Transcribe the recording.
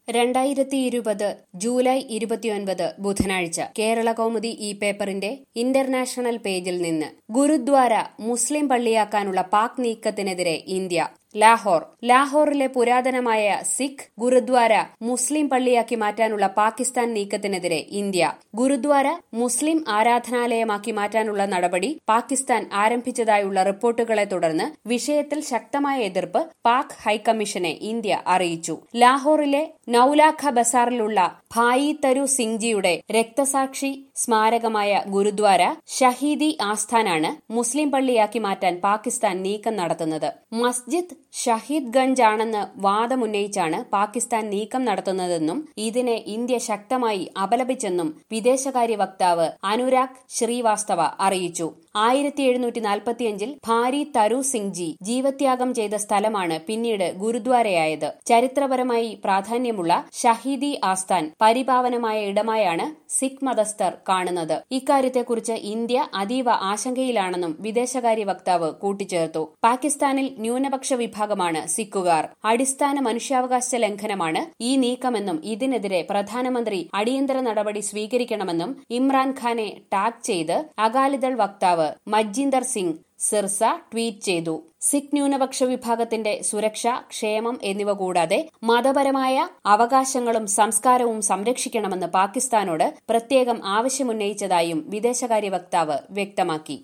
രണ്ടായിരത്തി ഇരുപത് ജൂലൈ ഇരുപത്തിയൊൻപത് ബുധനാഴ്ച കേരള കൗമുദി ഈ പേപ്പറിന്റെ ഇന്റർനാഷണൽ പേജിൽ നിന്ന് ഗുരുദ്വാര മുസ്ലിം പള്ളിയാക്കാനുള്ള പാക് നീക്കത്തിനെതിരെ ഇന്ത്യ ലാഹോർ ലാഹോറിലെ പുരാതനമായ സിഖ് ഗുരുദ്വാര മുസ്ലിം പള്ളിയാക്കി മാറ്റാനുള്ള പാകിസ്ഥാൻ നീക്കത്തിനെതിരെ ഇന്ത്യ ഗുരുദ്വാര മുസ്ലിം ആരാധനാലയമാക്കി മാറ്റാനുള്ള നടപടി പാകിസ്ഥാൻ ആരംഭിച്ചതായുള്ള റിപ്പോർട്ടുകളെ തുടർന്ന് വിഷയത്തിൽ ശക്തമായ എതിർപ്പ് പാക് ഹൈക്കമ്മീഷനെ ഇന്ത്യ അറിയിച്ചു ലാഹോറിലെ നൌലാഖ ബസാറിലുള്ള ഭായി തരു സിംഗ്ജിയുടെ രക്തസാക്ഷി സ്മാരകമായ ഗുരുദ്വാര ഷഹീദി ആസ്ഥാനാണ് മുസ്ലിം പള്ളിയാക്കി മാറ്റാൻ പാകിസ്ഥാൻ നീക്കം നടത്തുന്നത് മസ്ജിദ് ഷഹീദ് ഗഞ്ച് ആണെന്ന് വാദമുന്നയിച്ചാണ് പാകിസ്ഥാൻ നീക്കം നടത്തുന്നതെന്നും ഇതിനെ ഇന്ത്യ ശക്തമായി അപലപിച്ചെന്നും വിദേശകാര്യ വക്താവ് അനുരാഗ് ശ്രീവാസ്തവ അറിയിച്ചു ആയിരത്തി എഴുന്നൂറ്റി നാൽപ്പത്തിയഞ്ചിൽ ഭാരി തരു സിംഗ്ജി ജീവത്യാഗം ചെയ്ത സ്ഥലമാണ് പിന്നീട് ഗുരുദ്വാരയായത് ചരിത്രപരമായി പ്രാധാന്യമുള്ള ഷഹീദി ആസ്ഥാൻ പരിപാവനമായ ഇടമായാണ് സിഖ് മതസ്ഥർ കാണുന്നത് ഇക്കാര്യത്തെക്കുറിച്ച് ഇന്ത്യ അതീവ ആശങ്കയിലാണെന്നും വിദേശകാര്യ വക്താവ് കൂട്ടിച്ചേർത്തു പാകിസ്ഥാനിൽ ന്യൂനപക്ഷ വിഭാഗമാണ് സിഖുകാർ അടിസ്ഥാന മനുഷ്യാവകാശ ലംഘനമാണ് ഈ നീക്കമെന്നും ഇതിനെതിരെ പ്രധാനമന്ത്രി അടിയന്തര നടപടി സ്വീകരിക്കണമെന്നും ഇമ്രാൻഖാനെ ടാഗ് ചെയ്ത് അകാലിദൾ വക്താവ് മജ്ജിന്ദർ സിംഗ് സിർസ ട്വീറ്റ് ചെയ്തു സിഖ് ന്യൂനപക്ഷ വിഭാഗത്തിന്റെ സുരക്ഷ ക്ഷേമം എന്നിവ കൂടാതെ മതപരമായ അവകാശങ്ങളും സംസ്കാരവും സംരക്ഷിക്കണമെന്ന് പാകിസ്ഥാനോട് പ്രത്യേകം ആവശ്യമുന്നയിച്ചതായും വിദേശകാര്യ വക്താവ് വ്യക്തമാക്കി